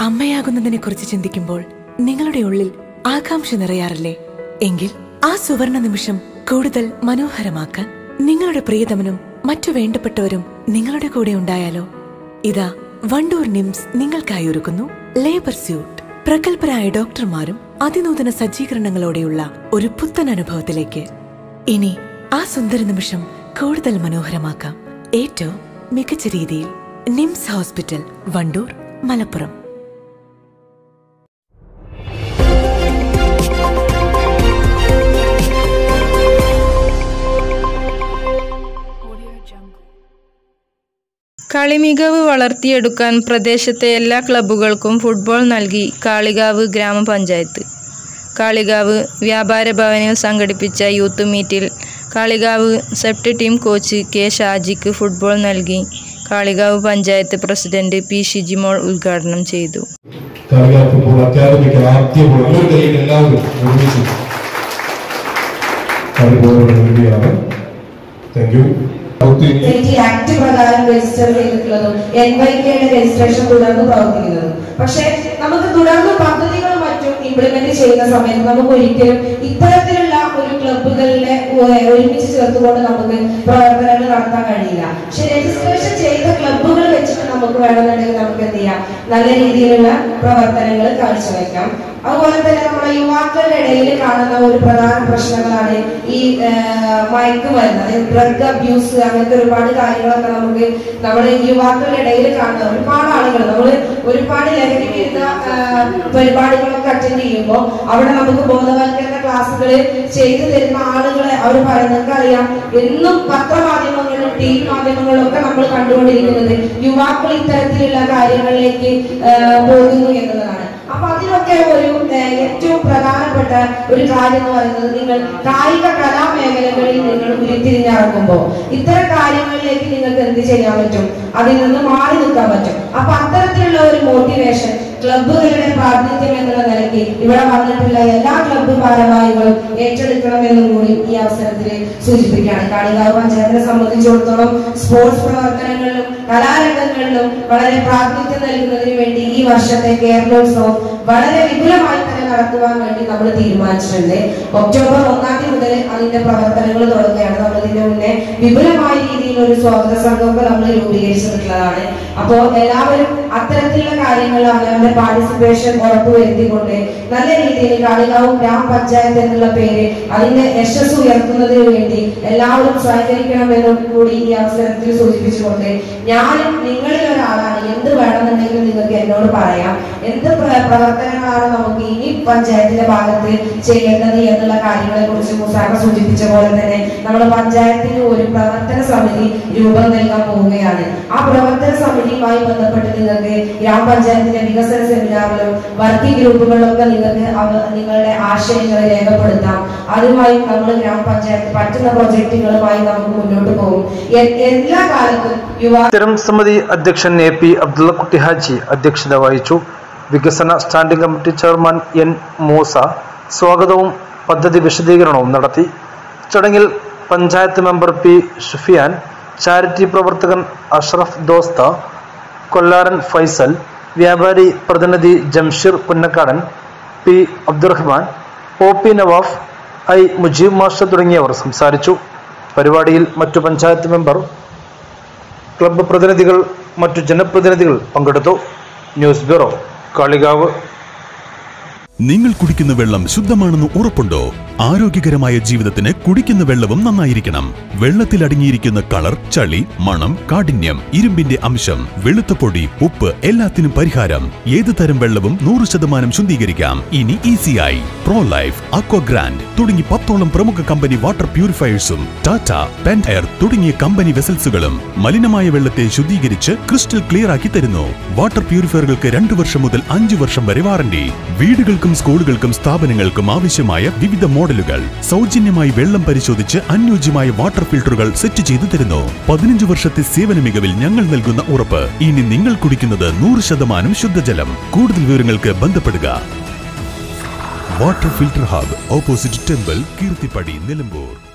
അമ്മയാകുന്നതിനെ കുറിച്ച് ചിന്തിക്കുമ്പോൾ നിങ്ങളുടെ ഉള്ളിൽ ആകാംക്ഷ നിറയാറില്ലേ എങ്കിൽ ആ സുവർണ നിമിഷം കൂടുതൽ മനോഹരമാക്കാൻ നിങ്ങളുടെ പ്രിയതമനും മറ്റു വേണ്ടപ്പെട്ടവരും നിങ്ങളുടെ കൂടെ ഉണ്ടായാലോ ഇതാ വണ്ടൂർ നിംസ് നിങ്ങൾക്കായി ഒരുക്കുന്നു ലേബർ സ്യൂട്ട് പ്രഗത്ഭരായ ഡോക്ടർമാരും അതിനൂതന സജ്ജീകരണങ്ങളോടെയുള്ള ഒരു പുത്തൻ അനുഭവത്തിലേക്ക് ഇനി ആ സുന്ദര നിമിഷം കൂടുതൽ മനോഹരമാക്കാം ഏറ്റവും മികച്ച രീതിയിൽ നിംസ് ഹോസ്പിറ്റൽ വണ്ടൂർ മലപ്പുറം കളിമികവ് വളർത്തിയെടുക്കാൻ പ്രദേശത്തെ എല്ലാ ക്ലബ്ബുകൾക്കും ഫുട്ബോൾ നൽകി കാളികാവ് ഗ്രാമപഞ്ചായത്ത് കാളികാവ് വ്യാപാര ഭവനിൽ സംഘടിപ്പിച്ച യൂത്ത് മീറ്റിൽ Kalikavu SEPT team coach K ഷാജിക്ക് ഫുട്ബോൾ നൽകി കാളികാവ് പഞ്ചായത്ത് പ്രസിഡന്റ് പി ഷിജിമോൾ ഉദ്ഘാടനം ചെയ്തു കാളിക ഫുട്ബോൾ അക്കാദമിക്ക് ആദ്യ ബോൾ ഒരു കൈയിൽ എല്ലാവരും ഒരുമിച്ച് കളി ബോളുകൾ നൽകുകയാണ് താങ്ക് യു സെക്യൂരിറ്റി ആക്ട് പ്രകാരം രജിസ്റ്റർ ചെയ്തിട്ടുള്ളതും എൻ വൈ കെയുടെ രജിസ്ട്രേഷൻ തുടർന്ന് പ്രവർത്തിക്കുന്നതും പക്ഷേ നമുക്ക് തുടർന്ന് പദ്ധതികളും മറ്റും ഇംപ്ലിമെന്റ് ചെയ്യുന്ന സമയത്ത് നമുക്ക് ഒരിക്കലും ഇത്തരത്തിലുള്ള ഒരു ക്ലബുകളിലെ ഒ- ഒരുമിച്ച് ചേർത്തുകൊണ്ട് നമുക്ക് പ്രവർത്തനങ്ങൾ നടത്താൻ കഴിയില്ല പക്ഷെ രജിസ്ട്രേഷൻ ചെയ്ത ക്ലബുകൾ വെച്ചിട്ട് നമുക്ക് വേണമെന്നുണ്ടെങ്കിൽ നമുക്ക് എന്ത് ചെയ്യാം നല്ല രീതിയിലുള്ള പ്രവർത്തനങ്ങൾ കാഴ്ചവെക്കാം അതുപോലെ തന്നെ നമ്മുടെ യുവാക്കളുടെ ഇടയിൽ കാണുന്ന ഒരു പ്രധാന പ്രശ്നങ്ങളാണ് ഈ മയക്കുമരുന്ന് അതായത് ഡ്രഗ് അബ്യൂസ് അങ്ങനത്തെ ഒരുപാട് കാര്യങ്ങളൊക്കെ നമുക്ക് നമ്മുടെ യുവാക്കളുടെ ഇടയിൽ കാണുന്ന ഒരുപാട് ആളുകൾ നമ്മൾ ഒരുപാട് ലഹരി വിരുദ്ധ ആ, പരിപാടികളൊക്കെ അറ്റൻഡ് ചെയ്യുമ്പോൾ അവിടെ നമുക്ക് ബോധവൽക്കരണ ക്ലാസ്സുകൾ ചെയ്തു തരുന്ന ആളുകളെ അവർ പറയുന്നത് അറിയാം എന്നും പത്രമാധ്യമങ്ങളിലും ടി വി മാധ്യമങ്ങളിലും ഒക്കെ നമ്മൾ കണ്ടുകൊണ്ടിരിക്കുന്നത് യുവാക്കൾ ഇത്തരത്തിലുള്ള കാര്യങ്ങളിലേക്ക് ആ, പോകുന്നു എന്നുള്ളതാണ് അപ്പൊ അതിനൊക്കെ ഒരു ഏഹ്, ഏറ്റവും പ്രധാനപ്പെട്ട ഒരു കാര്യം എന്ന് പറയുന്നത് നിങ്ങൾ കായിക കലാമേഖലകളിൽ നിങ്ങൾ ഉരുത്തിരിഞ്ഞിറങ്ങുമ്പോൾ ഇത്തരം കാര്യങ്ങളിലേക്ക് നിങ്ങൾക്ക് എന്ത് ചെയ്യാൻ പറ്റും അതിൽ നിന്ന് മാറി നിൽക്കാൻ പറ്റും അപ്പൊ അത്തരത്തിലുള്ള ഒരു മോട്ടിവേഷൻ ക്ലബ്ബുകളുടെ പ്രാതിനിധ്യം എന്നുള്ള നിലയ്ക്ക് ഇവിടെ വന്നിട്ടുള്ള എല്ലാ ക്ലബ്ബ് ഭാരവാഹികളും ഏറ്റെടുക്കണമെന്നും കൂടി ഈ അവസരത്തിൽ സൂചിപ്പിക്കുകയാണ് കാളികാവ് പഞ്ചായത്തിനെ സംബന്ധിച്ചിടത്തോളം സ്പോർട്സ് പ്രവർത്തനങ്ങളിലും കലാരംഗങ്ങളിലും വളരെ പ്രാതിനിധ്യം നൽകുന്നതിന് വേണ്ടി ഈ വർഷത്തെ കേരളോത്സവം വളരെ വിപുലമായി തന്നെ നടത്തുവാൻ വേണ്ടി നമ്മൾ തീരുമാനിച്ചിട്ടുണ്ട് ഒക്ടോബർ ഒന്നാം തീയതി മുതൽ അതിന്റെ പ്രവർത്തനങ്ങൾ തുടങ്ങുകയാണ് നമ്മൾ ഇതിന്റെ മുന്നേ വിപുലമായ രീതിയിൽ ഒരു സ്വാഗത സംഘമൊക്കെ നമ്മൾ രൂപീകരിച്ചിട്ടുള്ളതാണ് അപ്പോ എല്ലാവരും അത്തരത്തിലുള്ള കാര്യങ്ങൾ അവരവരുടെ പാർട്ടിസിപ്പേഷൻ ഉറപ്പുവരുത്തിക്കൊണ്ട് നല്ല രീതിയിൽ കാളികാവ് ഗ്രാമപഞ്ചായത്ത് എന്നുള്ള പേര് അതിന്റെ യശസ് ഉയർത്തുന്നതിന് വേണ്ടി എല്ലാവരും സഹകരിക്കണമെന്നും കൂടി ഈ അവസരത്തിൽ സൂചിപ്പിച്ചുകൊണ്ട് ഞാനും നിങ്ങളിൽ ഒരാളാണ് എന്ത് വേണമെന്നുണ്ടെങ്കിലും നിങ്ങൾക്ക് എന്നോട് പറയാം എന്ത് പ്ര- പ്രവർത്തനങ്ങളാണ് നമുക്ക് ഇനി പഞ്ചായത്തിന്റെ ഭാഗത്ത് ചെയ്യേണ്ടത് എന്നുള്ള കാര്യങ്ങളെ കുറിച്ച് മുസാഫ സൂചിപ്പിച്ച പോലെ തന്നെ നമ്മുടെ പഞ്ചായത്തിന് ഒരു പ്രവർത്തന സമിതി രൂപം നൽകാൻ പോവുകയാണ് ആ പ്രവർത്തന സമിതിയുമായി ബന്ധപ്പെട്ട് നിങ്ങൾക്ക് ഗ്രാമപഞ്ചായത്തിന്റെ വികസന സെമിനാറിലും വർക്കിംഗ് ഗ്രൂപ്പുകളിലൊക്കെ നിങ്ങൾക്ക് അവ- നിങ്ങളുടെ ആശയങ്ങൾ രേഖപ്പെടുത്താം അതുമായി നമ്മൾ ഗ്രാമപഞ്ചായത്ത് പറ്റുന്ന പ്രൊജക്ടുകളുമായി നമുക്ക് മുന്നോട്ട് പോകും എ- എല്ലാ കാലത്തും യുവാ സ്ഥിരം സമിതി അധ്യക്ഷൻ എ പി അബ്ദുള്ളക്കുട്ടി ഹാജി അധ്യക്ഷത വഹിച്ചു വികസന standing committee chairman N Moosa സ്വാഗതവും പദ്ധതി വിശദീകരണവും നടത്തി ചടങ്ങിൽ panchayat member P Shufiyan charity പ്രവർത്തകൻ അഷ്റഫ് ദോസ്ത കൊല്ലാരൻ ഫൈസൽ വ്യാപാരി പ്രതിനിധി Jamsheer Punnakkadan P Abdurahman O P Nawaf I Mujeeb master തുടങ്ങിയവർ സംസാരിച്ചു പരിപാടിയിൽ മറ്റു പഞ്ചായത്ത് മെമ്പർ ക്ലബ്ബ് പ്രതിനിധികൾ മറ്റു ജനപ്രതിനിധികൾ പങ്കെടുത്തു ന്യൂസ് ബ്യൂറോ കാളികാവ് നിങ്ങൾ കുടിക്കുന്ന വെള്ളം ശുദ്ധമാണെന്ന് ഉറപ്പുണ്ടോ ആരോഗ്യകരമായ ജീവിതത്തിന് കുടിക്കുന്ന വെള്ളവും നന്നായിരിക്കണം വെള്ളത്തിൽ അടങ്ങിയിരിക്കുന്ന കളർ ചളി മണം കാഠിന്യം ഇരുമ്പിന്റെ അംശം വെളുത്ത പൊടി ഉപ്പ് എല്ലാത്തിനും പരിഹാരം ഏത് തരം വെള്ളവും നൂറ് ശതമാനം ശുദ്ധീകരിക്കാം ഇനി ഈസിയായി പ്രോ ലൈഫ് അക്വഗ്രാൻഡ് തുടങ്ങി പത്തോളം പ്രമുഖ കമ്പനി വാട്ടർ പ്യൂരിഫയേഴ്സും ടാറ്റ പെൻ എയർ തുടങ്ങിയ കമ്പനി വെസൽസുകളും മലിനമായ വെള്ളത്തെ ശുദ്ധീകരിച്ച് ക്രിസ്റ്റൽ ക്ലിയർ ആക്കി തരുന്നു വാട്ടർ പ്യൂരിഫയറുകൾക്ക് രണ്ടു വർഷം മുതൽ അഞ്ചു വർഷം വരെ വാറണ്ടി വീടുകൾക്കും സ്കൂളുകൾക്കും സ്ഥാപനങ്ങൾക്കും ആവശ്യമായ വിവിധ മോഡലുകൾ സൗജന്യമായി വെള്ളം പരിശോധിച്ച് അനുയോജ്യമായ വാട്ടർ ഫിൽട്ടറുകൾ സെറ്റ് ചെയ്തു തരുന്നു പതിനഞ്ച് വർഷത്തെ സേവന മികവിൽ ഞങ്ങൾ നൽകുന്ന ഉറപ്പ് ഇനി നിങ്ങൾ കുടിക്കുന്നത് നൂറ് ശതമാനം ശുദ്ധജലം കൂടുതൽ വിവരങ്ങൾക്ക് ബന്ധപ്പെടുക water filter hub opposite temple Keerthippadi Nilambur